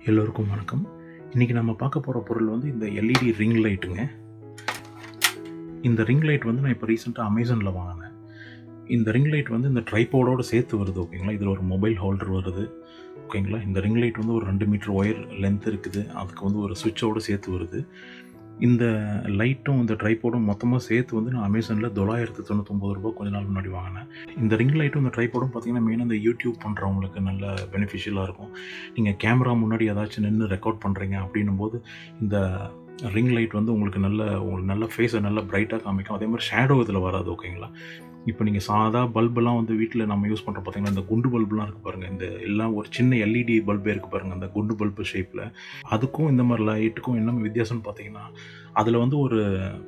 எல்லோருக்கும் வணக்கம் இன்றைக்கி நம்ம பார்க்க போகிற பொருள் வந்து இந்த எல்இடி ரிங் லைட்டுங்க இந்த ரிங் லைட் வந்து நான் இப்போ ரீசெண்டாக அமேசானில் வாங்கினேன் இந்த ரிங் லைட் வந்து இந்த ட்ரைபோர்டோட சேர்த்து வருது ஓகேங்களா இதில் ஒரு மொபைல் ஹோல்டர் வருது ஓகேங்களா இந்த ரிங் லைட் வந்து ஒரு ரெண்டு மீட்டர் ஒயர் லென்த் இருக்குது அதுக்கு வந்து ஒரு சுவிட்சோடு சேர்த்து வருது இந்த லைட்டும் இந்த ட்ரைபோர்டும் மொத்தமாக சேர்த்து வந்து நான் அமேசானில் தொள்ளாயிரத்து தொண்ணூத்தொம்பது ரூபா கொஞ்ச நாள் முன்னாடி வாங்கினேன் இந்த ரிங் லைட்டும் இந்த ட்ரைபோர்டும் பார்த்தீங்கன்னா மெயினாக இந்த யூடியூப் பண்ணுறவங்களுக்கு நல்ல பெனிஃபிஷியலாக இருக்கும் நீங்கள் கேமரா முன்னாடி ஏதாச்சும் நின்று ரெக்கார்ட் பண்ணுறீங்க அப்படின்னும் போது இந்த ரிங் லைட் வந்து உங்களுக்கு நல்ல உங்களுக்கு நல்ல ஃபேஸை நல்ல பிரைட்டாக காமிக்கும் அதே மாதிரி ஷேடோ இதில் வராது ஓகேங்களா இப்போ நீங்கள் சாதா பல்பெல்லாம் வந்து வீட்டில் நம்ம யூஸ் பண்ணுற பார்த்தீங்கன்னா இந்த குண்டு பல்புலாம் இருக்குது பாருங்கள் இந்த எல்லாம் ஒரு சின்ன எல்இடி பல்பே இருக்குது பாருங்கள் அந்த குண்டு பல்பு ஷேப்பில் அதுக்கும் இந்த மாதிரி லைட்டுக்கும் என்ன வித்தியாசம்னு பார்த்தீங்கன்னா அதில் வந்து ஒரு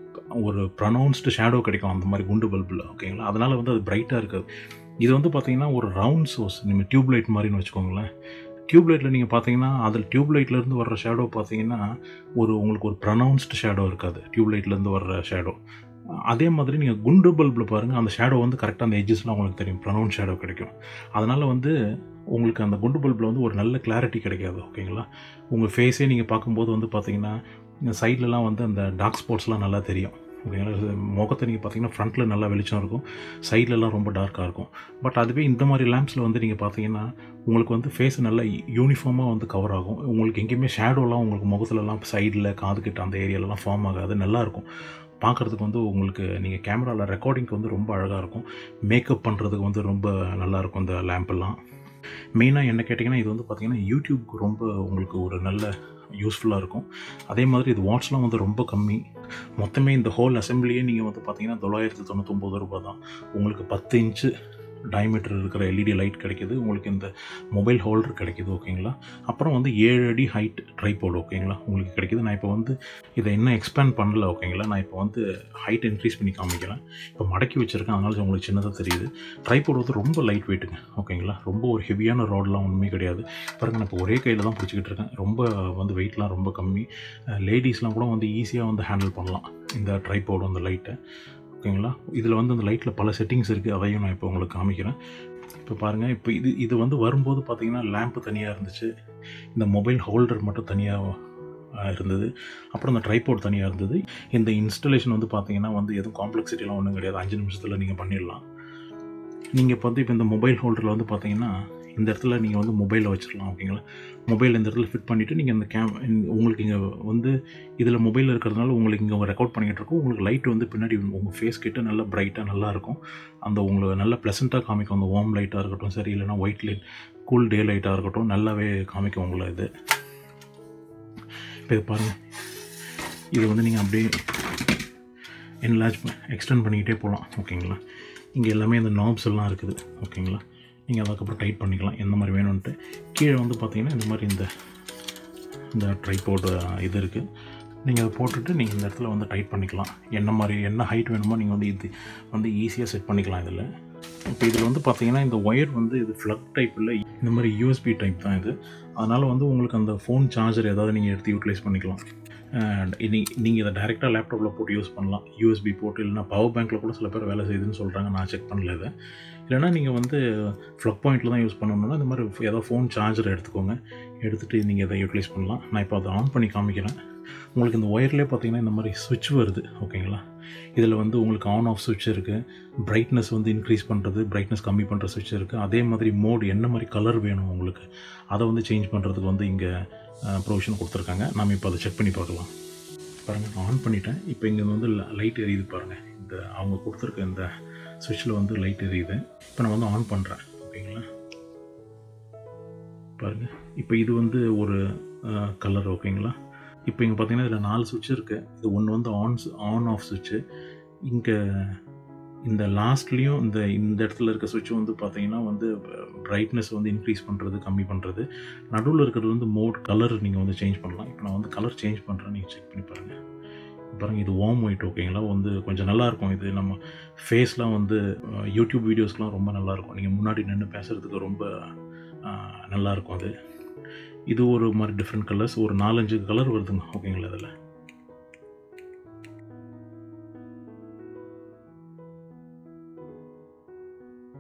ஒரு ப்ரொனவுன்ஸ்டு ஷேடோ கிடைக்கும் அந்த மாதிரி குண்டு பல்பில் ஓகேங்களா அதனால் வந்து அது பிரைட்டாக இருக்காது இது வந்து பார்த்தீங்கன்னா ஒரு ரவுண்ட் சோர்ஸ் நீங்கள் டியூப் லைட் மாதிரின்னு வச்சுக்கோங்களேன் டியூப் லைட்டில் நீங்கள் பார்த்தீங்கன்னா அதில் டியூப் லைட்லேருந்து வர்ற ஷேடோ பார்த்தீங்கன்னா ஒரு உங்களுக்கு ஒரு ப்ரொனவுன்ஸ்டு ஷேடோ இருக்காது டியூப் லைட்லேருந்து வர்ற ஷேடோ அதே மாதிரி நீங்கள் குண்டு பல்பில் பாருங்கள் அந்த ஷேடோ வந்து கரெக்டாக அந்த எஜ்ஜஸ்லாம் உங்களுக்கு தெரியும் ப்ரொனவுன் ஷேடோ கிடைக்கும் அதனால் வந்து உங்களுக்கு அந்த குண்டு பல்பில் வந்து ஒரு நல்ல கிளாரிட்டி கிடைக்காது ஓகேங்களா உங்கள் ஃபேஸே நீங்கள் பார்க்கும்போது வந்து பார்த்தீங்கன்னா இந்த சைட்லலாம் வந்து அந்த டார்க் ஸ்பாட்ஸ்லாம் நல்லா தெரியும் ஓகேங்களா முகத்தை நீங்கள் பார்த்தீங்கன்னா ஃப்ரண்ட்டில் நல்லா வெளிச்சம் இருக்கும் சைட்லலாம் ரொம்ப டார்க்காக இருக்கும் பட் அதுவே இந்த மாதிரி லேம்ப்ஸில் வந்து நீங்கள் பார்த்தீங்கன்னா உங்களுக்கு வந்து ஃபேஸ் நல்லா யூனிஃபார்மாக வந்து கவர் ஆகும் உங்களுக்கு எங்கேயுமே ஷேடோலாம் உங்களுக்கு முகத்துலலாம் சைடில் காதுக்கிட்ட அந்த ஏரியாலலாம் ஃபார்ம் ஆகாது நல்லாயிருக்கும் பார்க்குறதுக்கு வந்து உங்களுக்கு நீங்கள் கேமராவில் ரெக்கார்டிங்க்கு வந்து ரொம்ப அழகாக இருக்கும் மேக்கப் பண்ணுறதுக்கு வந்து ரொம்ப நல்லாயிருக்கும் இந்த லேம்பெல்லாம் மெயினாக என்ன கேட்டிங்கன்னா இது வந்து பார்த்திங்கன்னா யூடியூப்க்கு ரொம்ப உங்களுக்கு ஒரு நல்ல யூஸ்ஃபுல்லாக இருக்கும் அதே மாதிரி இது வாட்ஸ்லாம் வந்து ரொம்ப கம்மி மொத்தமே இந்த ஹோல் அசம்பிளியே நீங்கள் வந்து பார்த்தீங்கன்னா தொள்ளாயிரத்து தொண்ணூத்தொம்பது ரூபா தான் உங்களுக்கு பத்து இன்ச்சு டயமீட்டர் இருக்கிற எல்இடி லைட் கிடைக்கிது உங்களுக்கு இந்த மொபைல் ஹோல்டர் கிடைக்கிது ஓகேங்களா அப்புறம் வந்து ஏழு அடி ஹைட் ட்ரைபோர்டு ஓகேங்களா உங்களுக்கு கிடைக்கிது நான் இப்போ வந்து இதை இன்னும் எக்ஸ்பேண்ட் பண்ணல ஓகேங்களா நான் இப்போ வந்து ஹைட் இன்க்ரீஸ் பண்ணி காமிக்கிறேன் இப்போ மடக்கி வச்சுருக்கேன் அதனால உங்களுக்கு சின்னதாக தெரியுது ட்ரைபோர்டு வந்து ரொம்ப லைட் வெயிட்டுங்க ஓகேங்களா ரொம்ப ஒரு ஹெவியான ரோடெலாம் ஒன்றுமே கிடையாது பாருங்க நான் இப்போ ஒரே கையில் தான் பிடிச்சிக்கிட்டு இருக்கேன் ரொம்ப வந்து வெயிட்லாம் ரொம்ப கம்மி லேடிஸ்லாம் கூட வந்து ஈஸியாக வந்து ஹேண்டில் பண்ணலாம் இந்த ட்ரைபோர்டு அந்த லைட்டை ஓகேங்களா இதில் வந்து அந்த லைட்டில் பல செட்டிங்ஸ் இருக்குது அதையும் நான் இப்போ உங்களுக்கு காமிக்கிறேன் இப்போ பாருங்கள் இப்போ இது இது வந்து வரும்போது பார்த்தீங்கன்னா லேம்ப்பு தனியாக இருந்துச்சு இந்த மொபைல் ஹோல்டர் மட்டும் தனியாக இருந்தது அப்புறம் இந்த ட்ரைபோர்ட் தனியாக இருந்தது இந்த இன்ஸ்டலேஷன் வந்து பார்த்தீங்கன்னா வந்து எதுவும் காம்ப்ளெக்சிட்டிலாம் ஒன்றும் கிடையாது அஞ்சு நிமிஷத்தில் நீங்கள் பண்ணிடலாம் நீங்கள் இப்போ வந்து இப்போ இந்த மொபைல் ஹோல்டரில் வந்து பார்த்தீங்கன்னா இந்த இடத்துல நீங்கள் வந்து மொபைலில் வச்சிடலாம் ஓகேங்களா மொபைல் இந்த இடத்துல ஃபிட் பண்ணிவிட்டு நீங்கள் இந்த கேம் உங்களுக்கு இங்கே வந்து இதில் மொபைலில் இருக்கிறதுனால உங்களுக்கு இங்கே ரெக்கார்ட் பண்ணிக்கிட்டு இருக்கும் உங்களுக்கு லைட் வந்து பின்னாடி உங்கள் ஃபேஸ் கிட்ட நல்லா பிரைட்டாக நல்லாயிருக்கும் அந்த உங்களுக்கு நல்ல ப்ளசண்ட்டாக காமிக்கும் அந்த வார்ம் லைட்டாக இருக்கட்டும் சரி இல்லைனா ஒயிட் லைட் கூல் டே லைட்டாக இருக்கட்டும் நல்லாவே காமிக்கும் உங்களை இது இப்போ இது பாருங்கள் இது வந்து நீங்கள் அப்படியே என்லார்ஜ் எக்ஸ்டெண்ட் பண்ணிக்கிட்டே போகலாம் ஓகேங்களா இங்கே எல்லாமே இந்த நாப்ஸ் எல்லாம் இருக்குது ஓகேங்களா நீங்கள் அதுக்கப்புறம் டைட் பண்ணிக்கலாம் எந்த மாதிரி வேணும்ன்ட்டு கீழே வந்து பார்த்தீங்கன்னா இந்த மாதிரி இந்த இந்த ட்ரைபோர்டு இது இருக்குது நீங்கள் அதை போட்டுட்டு நீங்கள் இந்த இடத்துல வந்து டைட் பண்ணிக்கலாம் என்ன மாதிரி என்ன ஹைட் வேணுமோ நீங்கள் வந்து இது வந்து ஈஸியாக செட் பண்ணிக்கலாம் இதில் இப்போ இதில் வந்து பார்த்தீங்கன்னா இந்த ஒயர் வந்து இது ஃப்ளக் டைப் இல்லை இந்த மாதிரி யூஎஸ்பி டைப் தான் இது அதனால் வந்து உங்களுக்கு அந்த ஃபோன் சார்ஜர் ஏதாவது நீங்கள் எடுத்து யூட்டிலைஸ் பண்ணிக்கலாம் இனி நீங்கள் இதை டேரெக்டாக லேப்டாப்பில் போட்டு யூஸ் பண்ணலாம் யூஎஸ்பி போட்டு இல்லைனா பவர் பேங்க்கில் கூட சில பேர் வேலை செய்யுதுன்னு சொல்கிறாங்க நான் செக் பண்ணல இதை இல்லைனா நீங்கள் வந்து ஃப்ளக் பாயிண்ட்டில் தான் யூஸ் பண்ணணும்னா இந்த மாதிரி ஏதாவது ஃபோன் சார்ஜர் எடுத்துக்கோங்க எடுத்துகிட்டு நீங்கள் இதை யூட்டிலைஸ் பண்ணலாம் நான் இப்போ அதை ஆன் பண்ணி காமிக்கிறேன் உங்களுக்கு இந்த ஒயர்லேயே பார்த்தீங்கன்னா இந்த மாதிரி சுவிட்ச் வருது ஓகேங்களா இதில் வந்து உங்களுக்கு ஆன் ஆஃப் சுவிட்ச் இருக்குது பிரைட்னஸ் வந்து இன்க்ரீஸ் பண்ணுறது பிரைட்னஸ் கம்மி பண்ணுற சுவிட்ச் இருக்குது அதே மாதிரி மோட் என்ன மாதிரி கலர் வேணும் உங்களுக்கு அதை வந்து சேஞ்ச் பண்ணுறதுக்கு வந்து இங்கே ப்ரொவிஷன் கொடுத்துருக்காங்க நாம் இப்போ அதை செக் பண்ணி பார்க்கலாம் பாருங்கள் நான் ஆன் பண்ணிட்டேன் இப்போ இங்கே வந்து லைட் எரியுது பாருங்கள் இந்த அவங்க கொடுத்துருக்க இந்த சுவிட்சில் வந்து லைட் எரியுது இப்போ நான் வந்து ஆன் பண்ணுறேன் ஓகேங்களா பாருங்கள் இப்போ இது வந்து ஒரு கலர் ஓகேங்களா இப்போ இங்கே பார்த்தீங்கன்னா இதில் நாலு சுவிட்ச் இருக்குது இது ஒன்று வந்து ஆன்ஸ் ஆன் ஆஃப் சுவிட்சு இங்கே இந்த லாஸ்ட்லேயும் இந்த இந்த இடத்துல இருக்க சுவிட்ச் வந்து பார்த்தீங்கன்னா வந்து பிரைட்னஸ் வந்து இன்க்ரீஸ் பண்ணுறது கம்மி பண்ணுறது நடுவில் இருக்கிறது வந்து மோட் கலர் நீங்கள் வந்து சேஞ்ச் பண்ணலாம் இப்போ நான் வந்து கலர் சேஞ்ச் பண்ணுறேன் நீங்கள் செக் பண்ணி பாருங்கள் பாருங்கள் இது வார்ம் ஒயிட் ஓகேங்களா வந்து கொஞ்சம் நல்லாயிருக்கும் இது நம்ம ஃபேஸ்லாம் வந்து யூடியூப் வீடியோஸ்லாம் ரொம்ப நல்லாயிருக்கும் நீங்கள் முன்னாடி நின்று பேசுகிறதுக்கு ரொம்ப நல்லாயிருக்கும் அது இது ஒரு மாதிரி டிஃப்ரெண்ட் கலர்ஸ் ஒரு நாலஞ்சு கலர் வருதுங்க ஓகேங்களா இதில்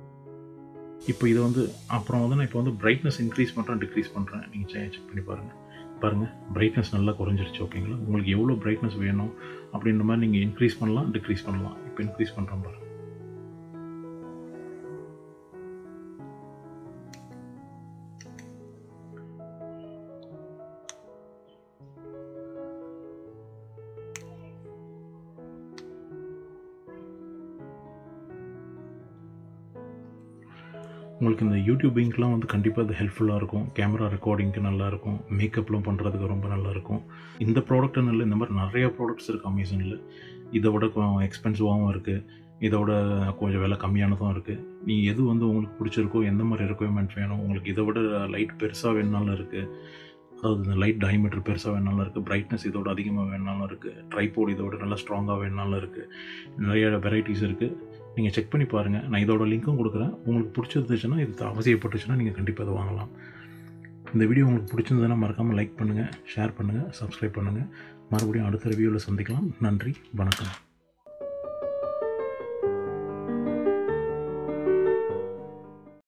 இப்போ இதை வந்து அப்புறம் வந்து நான் இப்போ வந்து பிரைட்னஸ் இன்க்ரீஸ் பண்ணுறேன் டிக்ரீஸ் பண்ணுறேன் நீங்கள் செக் பண்ணி பாருங்கள் பாருங்கள் பிரைட்னஸ் நல்லா குறைஞ்சிருச்சு ஓகேங்களா உங்களுக்கு எவ்வளோ பிரைட்னஸ் வேணும் அப்படின்ற மாதிரி நீங்கள் இன்க்ரீஸ் பண்ணலாம் டிக்ரீஸ் பண்ணலாம் இப்போ இன்க்ரீஸ் பண்ணுறோம் பாருங்க உங்களுக்கு இந்த யூடியூபிங்க்கெலாம் வந்து கண்டிப்பாக அது ஹெல்ப்ஃபுல்லாக இருக்கும் கேமரா ரெக்கார்டிங்க்கு நல்லாயிருக்கும் மேக்கப்லாம் பண்ணுறதுக்கு ரொம்ப நல்லாயிருக்கும் இந்த ப்ராடக்ட்டுன்னு இல்லை இந்த மாதிரி நிறைய ப்ராடக்ட்ஸ் இருக்குது அமேசானில் இதை விட எக்ஸ்பென்சிவாகவும் இருக்குது இதோட கொஞ்சம் விலை கம்மியானதும் இருக்குது நீ எது வந்து உங்களுக்கு பிடிச்சிருக்கோ எந்த மாதிரி ரெக்குயர்மெண்ட் வேணும் உங்களுக்கு இதை விட லைட் பெருசாக வேணுனாலும் இருக்குது அதாவது இந்த லைட் டயமீட்டர் பெருசாக வேணாலும் இருக்குது பிரைட்னஸ் இதோட அதிகமாக வேணாலும் இருக்குது ட்ரைபோர்ட் இதோட நல்லா ஸ்ட்ராங்காக வேணாலும் இருக்குது நிறைய வெரைட்டிஸ் இருக்குது நீங்கள் செக் பண்ணி பாருங்கள் நான் இதோட லிங்க்கும் கொடுக்குறேன் உங்களுக்கு பிடிச்சிருந்துச்சுன்னா இது அவசியப்பட்டுச்சுன்னா நீங்கள் கண்டிப்பாக அதை வாங்கலாம் இந்த வீடியோ உங்களுக்கு பிடிச்சிருந்ததுன்னா மறக்காமல் லைக் பண்ணுங்கள் ஷேர் பண்ணுங்கள் சப்ஸ்கிரைப் பண்ணுங்கள் மறுபடியும் அடுத்த ரிவ்யூவில் சந்திக்கலாம் நன்றி வணக்கம்